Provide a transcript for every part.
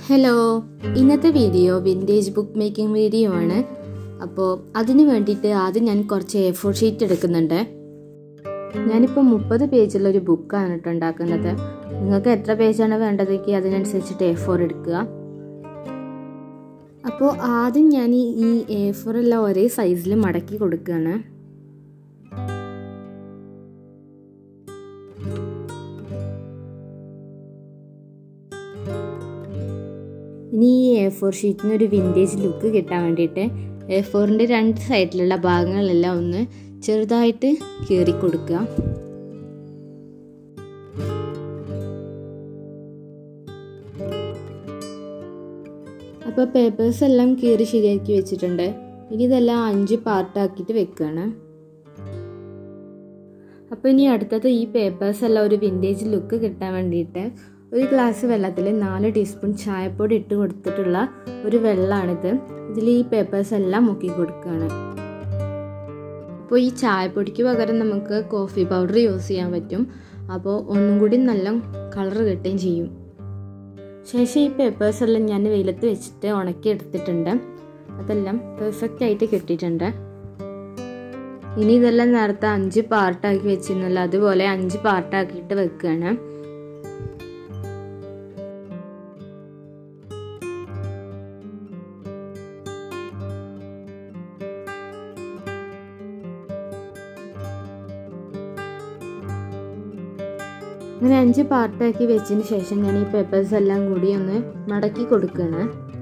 hello ഇന്നത്തെ video vintage book making video ആണ് അപ്പോൾ അതിന് വേണ്ടിയിട്ട് ആദ്യം ഞാൻ കുറച്ച് എ ഫോർ ഷീറ്റ് എടുക്കുന്നുണ്ട് ഞാനിപ്പോൾ മുപ്പത് പേജുള്ള ഒരു ബുക്കാണ് കേട്ടോ ഉണ്ടാക്കുന്നത് നിങ്ങൾക്ക് എത്ര പേജാണ് വേണ്ടതെങ്കിൽ അതിനനുസരിച്ചിട്ട് എ ഫോർ എടുക്കുക അപ്പോൾ ആദ്യം ഞാൻ ഈ എ ഫോർ എല്ലാം ഒരേ സൈസിൽ മടക്കി കൊടുക്കുകയാണ് ഇനി ഈ എ ഫോർ ഷീറ്റിന് ഒരു വിൻറ്റേജ് ലുക്ക് കിട്ടാൻ വേണ്ടിയിട്ട് എ ഫോറിൻ്റെ രണ്ട് സൈഡിലുള്ള ഭാഗങ്ങളെല്ലാം ഒന്ന് ചെറുതായിട്ട് കീറി കൊടുക്കുക അപ്പോൾ പേപ്പേഴ്സ് എല്ലാം കീറി ശരിയാക്കി വെച്ചിട്ടുണ്ട് ഇനി ഇതെല്ലാം അഞ്ച് പാർട്ടാക്കിയിട്ട് വെക്കുകയാണ് അപ്പോൾ ഇനി അടുത്തത് ഈ പേപ്പേഴ്സ് എല്ലാം ഒരു വിൻറ്റേജ് ലുക്ക് കിട്ടാൻ വേണ്ടിയിട്ട് ഒരു ഗ്ലാസ് വെള്ളത്തിൽ നാല് ടീസ്പൂൺ ചായപ്പൊടി ഇട്ട് കൊടുത്തിട്ടുള്ള ഒരു വെള്ളമാണിത് ഇതിൽ ഈ പേപ്പേഴ്സ് എല്ലാം മുക്കി കൊടുക്കുകയാണ് അപ്പോൾ ഈ ചായപ്പൊടിക്ക് പകരം നമുക്ക് കോഫി പൗഡർ യൂസ് ചെയ്യാൻ പറ്റും അപ്പോൾ ഒന്നും കൂടി നല്ല കളർ കിട്ടുകയും ചെയ്യും ശേഷം ഈ പേപ്പേഴ്സ് എല്ലാം ഞാൻ വെയിലത്ത് വെച്ചിട്ട് ഉണക്കി എടുത്തിട്ടുണ്ട് അതെല്ലാം പെർഫെക്റ്റ് ആയിട്ട് കിട്ടിയിട്ടുണ്ട് ഇനി ഇതെല്ലാം നേരത്തെ അഞ്ച് പാർട്ടാക്കി വെച്ചിരുന്നല്ലോ അതുപോലെ അഞ്ച് പാർട്ടാക്കിയിട്ട് വെക്കുകയാണ് അങ്ങനെ അഞ്ച് പാർട്ടാക്കി വെച്ചതിന് ശേഷം ഞാൻ ഈ പേപ്പേഴ്സ് എല്ലാം കൂടി ഒന്ന് മടക്കി കൊടുക്കുകയാണ്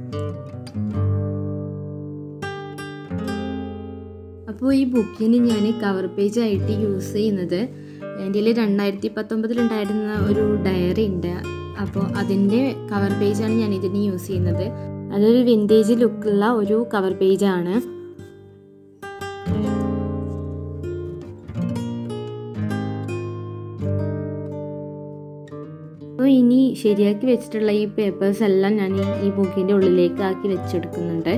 അപ്പോൾ ഈ ബുക്കിന് ഞാൻ കവർ പേജ് ആയിട്ട് യൂസ് ചെയ്യുന്നത് എൻ്റെ രണ്ടായിരത്തി പത്തൊമ്പതിലുണ്ടായിരുന്ന ഒരു ഡയറി ഉണ്ട് അപ്പോൾ അതിൻ്റെ കവർ പേജാണ് ഞാൻ ഇതിന് യൂസ് ചെയ്യുന്നത് അതൊരു വിൻറ്റേജ് ലുക്കുള്ള ഒരു കവർ പേജാണ് അപ്പോൾ ഇനി ശരിയാക്കി വെച്ചിട്ടുള്ള ഈ പേപ്പേഴ്സ് എല്ലാം ഞാൻ ഈ ബുക്കിൻ്റെ ഉള്ളിലേക്ക് ആക്കി വെച്ചെടുക്കുന്നുണ്ട്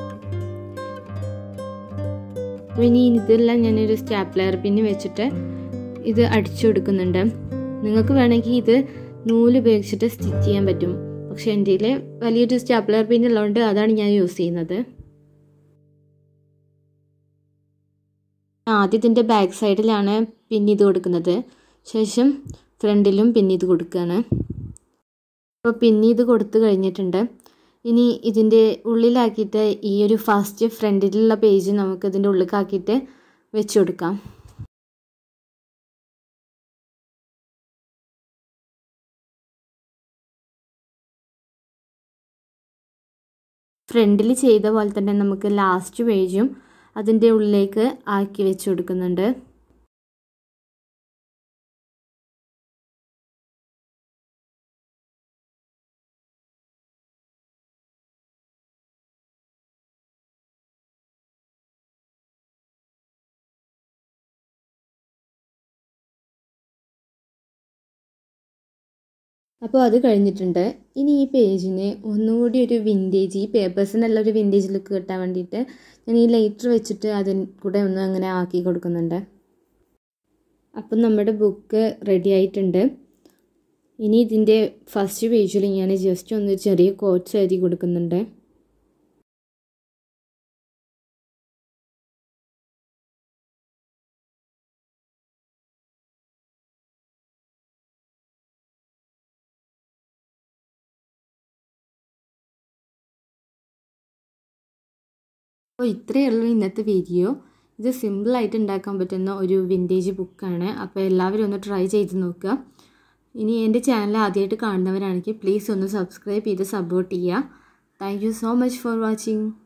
അപ്പോൾ ഇനി ഇതെല്ലാം ഞാനൊരു സ്റ്റാപ്ലർ പിന്ന് വെച്ചിട്ട് ഇത് അടിച്ചു കൊടുക്കുന്നുണ്ട് നിങ്ങൾക്ക് വേണമെങ്കിൽ ഇത് നൂല് ഉപയോഗിച്ചിട്ട് സ്റ്റിച്ച് ചെയ്യാൻ പറ്റും പക്ഷെ എൻ്റെ വലിയൊരു സ്റ്റാപ്ലർ പിൻ ഉള്ളതുകൊണ്ട് അതാണ് ഞാൻ യൂസ് ചെയ്യുന്നത് ആദ്യം ഇതിൻ്റെ ബാക്ക് സൈഡിലാണ് പിൻ ചെയ്ത് കൊടുക്കുന്നത് ശേഷം ഫ്രണ്ടിലും പിൻ ചെയ്ത് കൊടുക്കുകയാണ് അപ്പോൾ പിൻ ചെയ്ത് കൊടുത്തു കഴിഞ്ഞിട്ടുണ്ട് ഇനി ഇതിൻ്റെ ഉള്ളിലാക്കിയിട്ട് ഈ ഒരു ഫസ്റ്റ് ഫ്രണ്ടിലുള്ള പേജ് നമുക്ക് ഇതിൻ്റെ ഉള്ളിലാക്കിയിട്ട് വെച്ച് കൊടുക്കാം ഫ്രണ്ടിൽ ചെയ്ത പോലെ തന്നെ നമുക്ക് ലാസ്റ്റ് പേജും അതിൻ്റെ ഉള്ളിലേക്ക് ആക്കി വെച്ച് കൊടുക്കുന്നുണ്ട് അപ്പോൾ അത് കഴിഞ്ഞിട്ടുണ്ട് ഇനി ഈ പേജിന് ഒന്നുകൂടി ഒരു വിൻറ്റേജ് ഈ പേപ്പേഴ്സിനെല്ലാം ഒരു വിൻറ്റേജ് ലുക്ക് കിട്ടാൻ വേണ്ടിയിട്ട് ഞാൻ ഈ ലൈറ്റർ വെച്ചിട്ട് അതിന് കൂടെ ഒന്ന് അങ്ങനെ ആക്കി കൊടുക്കുന്നുണ്ട് അപ്പം നമ്മുടെ ബുക്ക് റെഡി ആയിട്ടുണ്ട് ഇനി ഇതിൻ്റെ ഫസ്റ്റ് പേജിൽ ഞാൻ ജസ്റ്റ് ഒന്ന് ചെറിയ കോട്ട്സ് എഴുതി കൊടുക്കുന്നുണ്ട് അപ്പോൾ ഇത്രയേ ഉള്ളൂ ഇന്നത്തെ വീഡിയോ ഇത് സിമ്പിളായിട്ട് ഉണ്ടാക്കാൻ പറ്റുന്ന ഒരു വിൻറ്റേജ് ബുക്കാണ് അപ്പോൾ എല്ലാവരും ഒന്ന് ട്രൈ ചെയ്ത് നോക്കുക ഇനി എൻ്റെ ചാനൽ ആദ്യമായിട്ട് കാണുന്നവരാണെങ്കിൽ പ്ലീസ് ഒന്ന് സബ്സ്ക്രൈബ് ചെയ്ത് സപ്പോർട്ട് ചെയ്യുക thank you so much for watching